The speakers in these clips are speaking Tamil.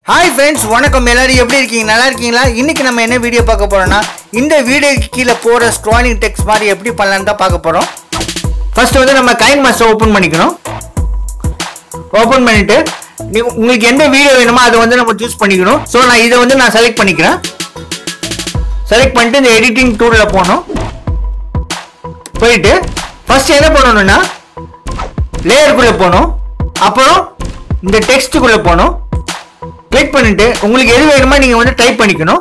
ஹாய் ஃப்ரெண்ட்ஸ் வணக்கம் எல்லாரும் எப்படி இருக்கீங்க நல்லா இருக்கீங்களா இன்னைக்கு நம்ம என்ன வீடியோ பார்க்க போறோம்னா இந்த வீடியோக்கு கீழே போகிற ஸ்க்ராலிங் டெக்ஸ்ட் மாதிரி எப்படி பண்ணலான்னு தான் பார்க்க போகிறோம் ஃபர்ஸ்ட் வந்து நம்ம கைன் மாஸ்டர் ஓப்பன் பண்ணிக்கணும் ஓப்பன் பண்ணிட்டு நீ உங்களுக்கு எந்த வீடியோ வேணுமோ அதை வந்து நம்ம சூஸ் பண்ணிக்கணும் ஸோ நான் இதை வந்து நான் செலக்ட் பண்ணிக்கிறேன் செலக்ட் பண்ணிட்டு இந்த எடிட்டிங் டூலில் போகணும் போயிட்டு ஃபர்ஸ்ட் என்ன பண்ணணும்னா லேயருக்குள்ளே போகணும் அப்புறம் இந்த டெக்ஸ்ட்டுக்குள்ளே போகணும் கிளிக் பண்ணிட்டு உங்களுக்கு எது வேணுமோ நீங்க வந்து டைப் பண்ணிக்கணும்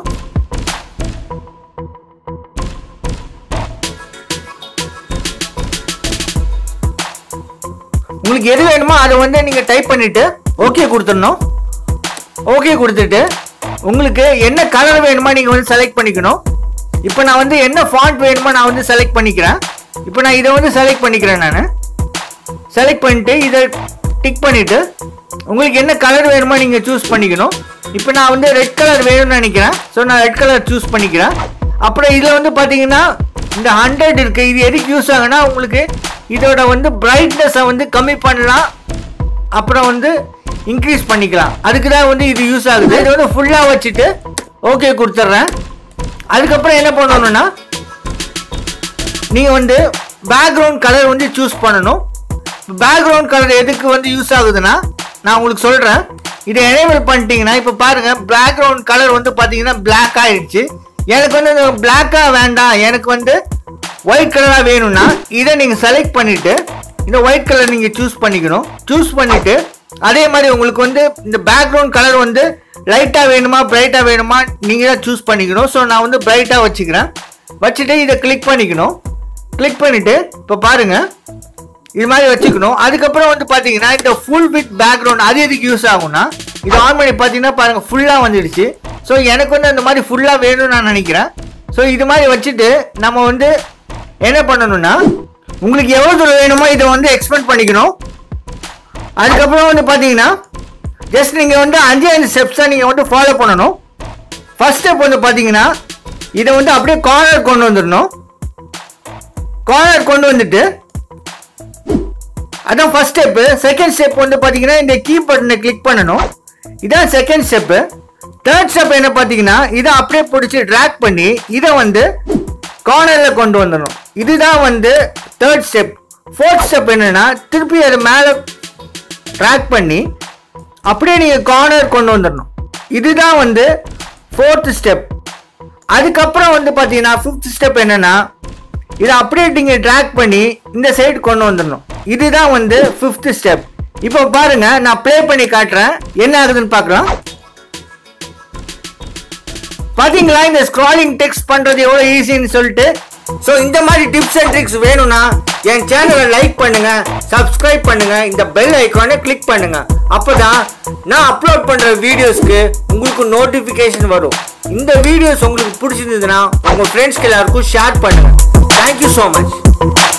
உங்களுக்கு எது வேணுமோ அதை வந்து நீங்க டைப் பண்ணிட்டு ஓகே கொடுத்துடணும் ஓகே கொடுத்துட்டு உங்களுக்கு என்ன கலர் வேணுமோ நீங்க வந்து செலக்ட் பண்ணிக்கணும் இப்போ நான் வந்து என்ன ஃபாண்ட் வேணுமோ நான் வந்து செலக்ட் பண்ணிக்கிறேன் இப்போ நான் இதை வந்து செலக்ட் பண்ணிக்கிறேன் நான் செலக்ட் பண்ணிட்டு இதை டிக் பண்ணிட்டு உங்களுக்கு என்ன கலர் வேணுமோ நீங்கள் சூஸ் பண்ணிக்கணும் இப்போ நான் வந்து ரெட் கலர் வேணும்னு நினைக்கிறேன் ஸோ நான் ரெட் கலர் சூஸ் பண்ணிக்கிறேன் அப்புறம் இதில் வந்து பார்த்தீங்கன்னா இந்த ஹண்ட்ரட் இருக்குது இது எதுக்கு யூஸ் ஆகுனா உங்களுக்கு இதோட வந்து பிரைட்னஸை வந்து கம்மி பண்ணலாம் அப்புறம் வந்து இன்க்ரீஸ் பண்ணிக்கலாம் அதுக்கு தான் வந்து இது யூஸ் ஆகுது இது வந்து ஃபுல்லாக வச்சுட்டு ஓகே கொடுத்துட்றேன் அதுக்கப்புறம் என்ன பண்ணணும்னா நீங்கள் வந்து பேக்ரவுண்ட் கலர் வந்து சூஸ் பண்ணணும் பேக்ரவுண்ட் கலர் எதுக்கு வந்து யூஸ் ஆகுதுன்னா நான் உங்களுக்கு சொல்கிறேன் இதை எனேபிள் பண்ணிட்டீங்கன்னா இப்போ பாருங்கள் பேக்ரவுண்ட் கலர் வந்து பார்த்தீங்கன்னா பிளாக் ஆயிடுச்சு எனக்கு வந்து இந்த பிளாக்காக வேண்டாம் எனக்கு வந்து ஒயிட் கலராக வேணும்னா இதை நீங்கள் செலக்ட் பண்ணிவிட்டு இந்த ஒயிட் கலர் நீங்கள் சூஸ் பண்ணிக்கணும் சூஸ் பண்ணிவிட்டு அதே மாதிரி உங்களுக்கு வந்து இந்த பேக்ரவுண்ட் கலர் வந்து லைட்டாக வேணுமா பிரைட்டாக வேணுமா நீங்கள் தான் சூஸ் பண்ணிக்கணும் ஸோ நான் வந்து பிரைட்டாக வச்சுக்கிறேன் வச்சுட்டு இதை கிளிக் பண்ணிக்கணும் கிளிக் பண்ணிவிட்டு இப்போ பாருங்கள் இது மாதிரி வச்சுக்கணும் அதுக்கப்புறம் வந்து பார்த்தீங்கன்னா இந்த ஃபுல் வித் பேக்ரவுண்ட் அது எதுக்கு யூஸ் ஆகும்னா இது ஆன் பண்ணி பார்த்தீங்கன்னா பாருங்கள் ஃபுல்லாக வந்துடுச்சு ஸோ எனக்கு வந்து அந்த மாதிரி ஃபுல்லாக வேணும்னு நான் நினைக்கிறேன் ஸோ இது மாதிரி வச்சுட்டு நம்ம வந்து என்ன பண்ணணும்னா உங்களுக்கு எவ்வளோ தூரம் வேணுமோ இதை வந்து எக்ஸ்பெண்ட் பண்ணிக்கணும் அதுக்கப்புறம் வந்து பார்த்தீங்கன்னா ஜஸ்ட் நீங்கள் வந்து அஞ்சு அஞ்சு ஸ்டெப்ஸை நீங்கள் வந்து ஃபாலோ பண்ணணும் ஃபர்ஸ்ட் ஸ்டெப் வந்து பார்த்தீங்கன்னா இதை வந்து அப்படியே கார்னர் கொண்டு வந்துடணும் கார்னர் கொண்டு வந்துட்டு அதான் ஃபர்ஸ்ட் ஸ்டெப்பு செகண்ட் ஸ்டெப் வந்து பார்த்தீங்கன்னா இந்த கீ பட்டனை கிளிக் பண்ணணும் இதான் செகண்ட் ஸ்டெப்பு தேர்ட் ஸ்டெப் என்ன பார்த்தீங்கன்னா இதை அப்படியே பிடிச்சி ட்ராக் பண்ணி இதை வந்து கார்னரில் கொண்டு வந்துடணும் இதுதான் வந்து தேர்ட் ஸ்டெப் ஃபோர்த் ஸ்டெப் என்னன்னா திருப்பி அது மேலே ட்ராக் பண்ணி அப்படியே நீங்கள் கார்னர் கொண்டு வந்துடணும் இதுதான் வந்து ஃபோர்த் ஸ்டெப் அதுக்கப்புறம் வந்து பார்த்தீங்கன்னா ஃபிஃப்த் ஸ்டெப் என்னன்னா இதை அப்படியே நீங்கள் ட்ராக் பண்ணி இந்த சைடு கொண்டு வந்துடணும் இதுதான் வந்து ஃபிஃப்த் ஸ்டெப் இப்போ பாருங்க நான் ப்ளே பண்ணி காட்டுறேன் என்ன ஆகுதுன்னு பார்க்கலாம் பாத்தீங்களா இந்த ஸ்க்ராலிங் டெக்ஸ்ட் பண்றது எவ்வளவு ஈஸின்னு சொல்லிட்டு ஸோ இந்த மாதிரி டிப்ஸ் அண்ட் ட்ரிக்ஸ் வேணும்னா என் சேனலை லைக் பண்ணுங்க சப்ஸ்கிரைப் பண்ணுங்க இந்த பெல் ஐக்கானை கிளிக் பண்ணுங்க அப்பதான் நான் அப்லோட் பண்ற வீடியோஸ்க்கு உங்களுக்கு நோட்டிஃபிகேஷன் வரும் இந்த வீடியோஸ் உங்களுக்கு பிடிச்சிருந்ததுன்னா உங்க ஃப்ரெண்ட்ஸ்க்கு எல்லாருக்கும் ஷேர் பண்ணுங்க தேங்க்யூ ஸோ மச்